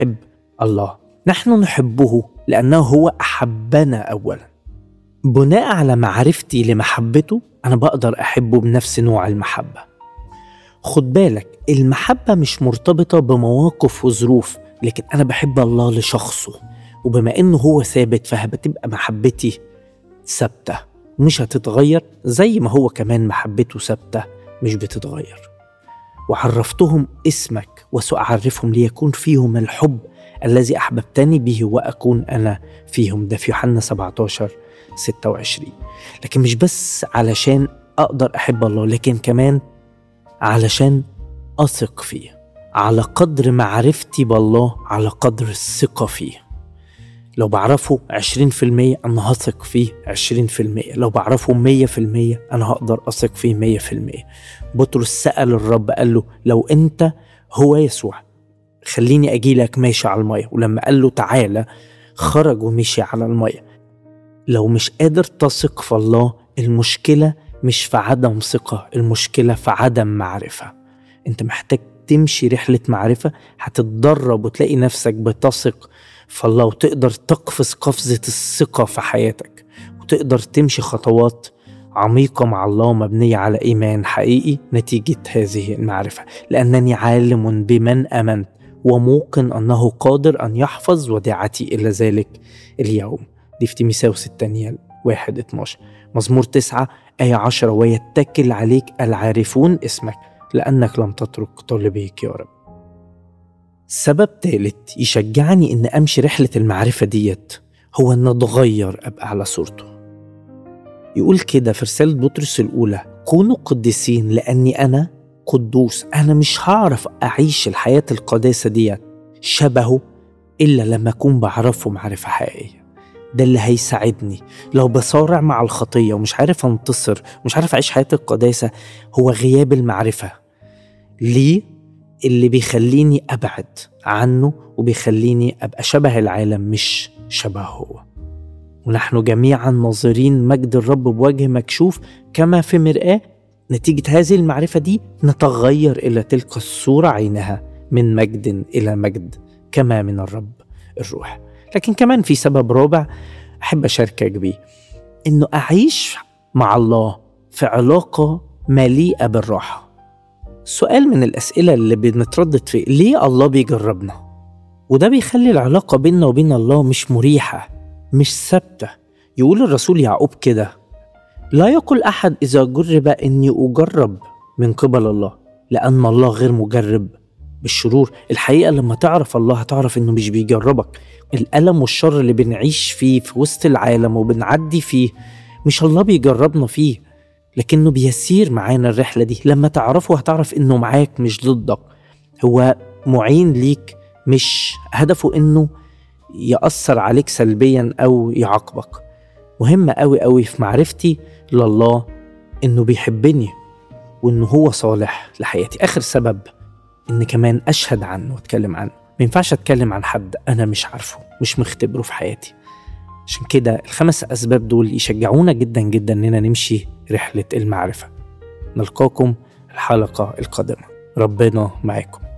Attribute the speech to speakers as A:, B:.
A: نحب الله نحن نحبه لأنه هو أحبنا أولا بناء على معرفتي لمحبته أنا بقدر أحبه بنفس نوع المحبة خد بالك المحبة مش مرتبطة بمواقف وظروف لكن أنا بحب الله لشخصه وبما إنه هو ثابت فهتبقى محبتي ثابتة مش هتتغير زي ما هو كمان محبته ثابتة مش بتتغير وعرفتهم اسمك وسأعرفهم ليكون فيهم الحب الذي أحببتني به وأكون أنا فيهم ده في يوحنا 17 26 لكن مش بس علشان أقدر أحب الله لكن كمان علشان أثق فيه على قدر معرفتي بالله على قدر الثقة فيه لو بعرفه 20% أنا هثق فيه 20% لو بعرفه 100% أنا هقدر أثق فيه 100% بطرس سأل الرب قال له لو أنت هو يسوع خليني أجي لك ماشي على المية ولما قال له تعالى خرج ومشي على المية لو مش قادر تثق في الله المشكلة مش في عدم ثقة المشكلة في عدم معرفة انت محتاج تمشي رحلة معرفة هتتدرب وتلاقي نفسك بتثق في الله وتقدر تقفز قفزة الثقة في حياتك وتقدر تمشي خطوات عميقة مع الله مبنية على إيمان حقيقي نتيجة هذه المعرفة لأنني عالم بمن آمنت وموقن أنه قادر أن يحفظ وديعتي إلى ذلك اليوم دي في تيميساوس الثانية واحد 12 مزمور تسعة آية عشرة ويتكل عليك العارفون اسمك لأنك لم تترك طالبيك يا رب سبب ثالث يشجعني إن أمشي رحلة المعرفة ديت هو إن أتغير أبقى على صورته يقول كده في رسالة بطرس الأولى كونوا قديسين لأني أنا قدوس أنا مش هعرف أعيش الحياة القداسة ديت شبهه إلا لما أكون بعرفه معرفة حقيقية ده اللي هيساعدني لو بصارع مع الخطية ومش عارف أنتصر ومش عارف أعيش حياة القداسة هو غياب المعرفة ليه اللي بيخليني أبعد عنه وبيخليني أبقى شبه العالم مش شبهه هو ونحن جميعا ناظرين مجد الرب بوجه مكشوف كما في مرآة نتيجة هذه المعرفة دي نتغير إلى تلك الصورة عينها من مجد إلى مجد كما من الرب الروح لكن كمان في سبب رابع أحب أشاركك بيه إنه أعيش مع الله في علاقة مليئة بالراحة سؤال من الأسئلة اللي بنتردد فيه ليه الله بيجربنا؟ وده بيخلي العلاقة بيننا وبين الله مش مريحة مش ثابتة يقول الرسول يعقوب كده لا يقول أحد إذا جرب إني أجرب من قبل الله لأن الله غير مجرب بالشرور الحقيقة لما تعرف الله هتعرف إنه مش بيجربك الألم والشر اللي بنعيش فيه في وسط العالم وبنعدي فيه مش الله بيجربنا فيه لكنه بيسير معانا الرحلة دي لما تعرفه هتعرف إنه معاك مش ضدك هو معين ليك مش هدفه إنه يأثر عليك سلبيا أو يعاقبك مهم أوي أوي في معرفتي لله إنه بيحبني وإنه هو صالح لحياتي آخر سبب إن كمان أشهد عنه وأتكلم عنه ما ينفعش أتكلم عن حد أنا مش عارفه مش مختبره في حياتي عشان كده الخمس أسباب دول يشجعونا جدا جدا إننا نمشي رحلة المعرفة نلقاكم الحلقة القادمة ربنا معاكم